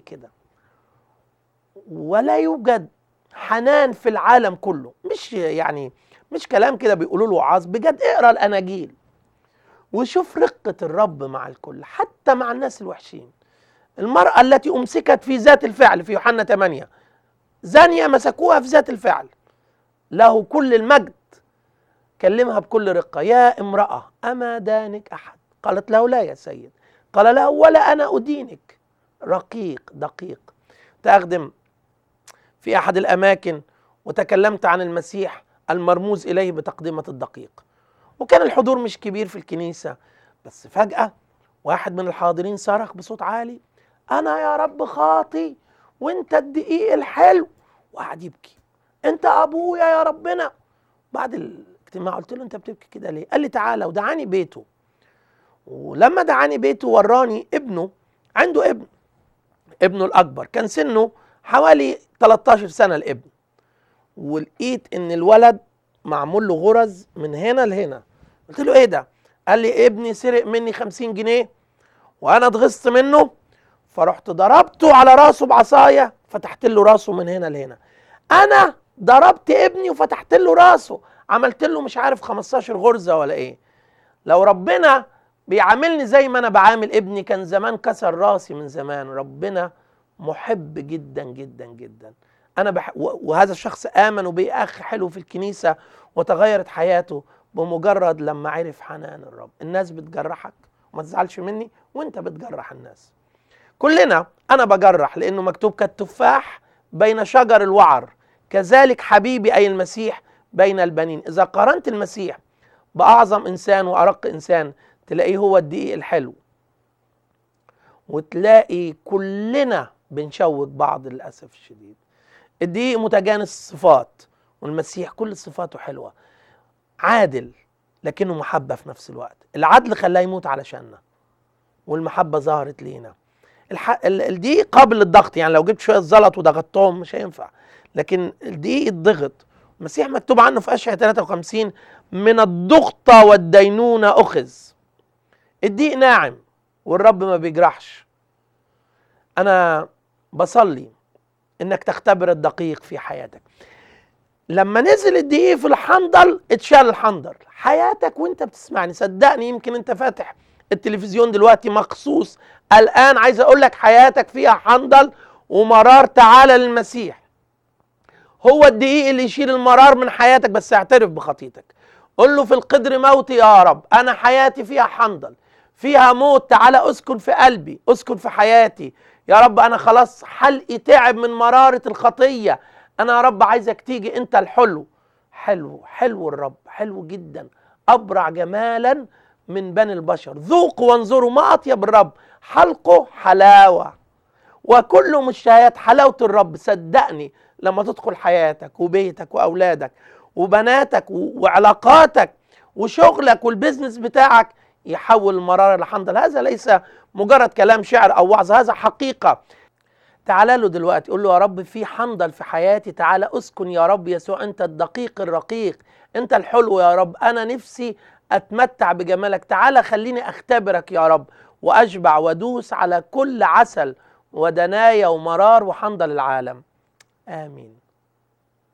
كده ولا يوجد حنان في العالم كله مش يعني مش كلام كده بيقولوا له وعاظ بجد اقرا الاناجيل وشوف رقه الرب مع الكل حتى مع الناس الوحشين المراه التي امسكت في ذات الفعل في يوحنا 8 زانيه مسكوها في ذات الفعل له كل المجد كلمها بكل رقه يا امراه اما دانك احد قالت له لا يا سيد قال له ولا انا ادينك رقيق دقيق تخدم في احد الاماكن وتكلمت عن المسيح المرموز اليه بتقدمه الدقيق وكان الحضور مش كبير في الكنيسه بس فجاه واحد من الحاضرين صرخ بصوت عالي انا يا رب خاطي وانت الدقيق الحلو وقعد يبكي انت ابويا يا ربنا بعد الاجتماع قلت له انت بتبكي كده ليه قال لي تعالى ودعاني بيته ولما دعاني بيته وراني ابنه عنده ابن ابنه الاكبر كان سنه حوالي 13 سنه الابن ولقيت ان الولد معمول له غرز من هنا لهنا قلت له ايه ده قال لي ابني سرق مني 50 جنيه وانا اتغصت منه فرحت ضربته على راسه بعصايه فتحت له راسه من هنا لهنا انا ضربت ابني وفتحت له راسه عملت له مش عارف 15 غرزه ولا ايه لو ربنا بيعاملني زي ما انا بعامل ابني كان زمان كسر راسي من زمان ربنا محب جدا جدا جدا انا بح... وهذا الشخص امن وبقي اخ حلو في الكنيسه وتغيرت حياته بمجرد لما عرف حنان الرب الناس بتجرحك وما تزعلش مني وانت بتجرح الناس كلنا انا بجرح لانه مكتوب كالتفاح بين شجر الوعر كذلك حبيبي اي المسيح بين البنين اذا قارنت المسيح باعظم انسان وارق انسان تلاقيه هو الدقيق الحلو وتلاقي كلنا بنشوك بعض للاسف الشديد الدقيق متجانس الصفات والمسيح كل صفاته حلوه عادل لكنه محبه في نفس الوقت العدل خلاه يموت علشاننا والمحبه ظهرت لينا الح... الدقيق قابل للضغط يعني لو جبت شويه زلط وضغطتهم مش هينفع لكن الدقيق الضغط المسيح مكتوب عنه في اشعياء 53 من الضغطه والدينونه اخذ الدقيق ناعم والرب ما بيجرحش انا بصلي انك تختبر الدقيق في حياتك لما نزل الدقيق في الحنظل اتشال الحنظل حياتك وانت بتسمعني صدقني يمكن انت فاتح التلفزيون دلوقتي مخصوص الان عايز اقول لك حياتك فيها حنظل ومرار تعالى للمسيح هو الدقيق اللي يشيل المرار من حياتك بس اعترف بخطيتك قل له في القدر موتي يا رب انا حياتي فيها حنظل فيها موت تعالى اسكن في قلبي اسكن في حياتي يا رب انا خلاص حلقي تعب من مرارة الخطية انا يا رب عايزك تيجي انت الحلو حلو حلو الرب حلو جدا ابرع جمالا من بني البشر ذوقوا وانظروا ما اطيب الرب حلقه حلاوة وكل مشتهيات حلاوة الرب صدقني لما تدخل حياتك وبيتك واولادك وبناتك وعلاقاتك وشغلك والبزنس بتاعك يحول المرارة لحنظل هذا ليس مجرد كلام شعر او وعظ هذا حقيقة تعال له دلوقتي قول له يا رب في حنظل في حياتي تعالى اسكن يا رب يسوع انت الدقيق الرقيق انت الحلو يا رب انا نفسي اتمتع بجمالك تعالى خليني اختبرك يا رب واشبع وادوس على كل عسل ودنايا ومرار وحنظل العالم امين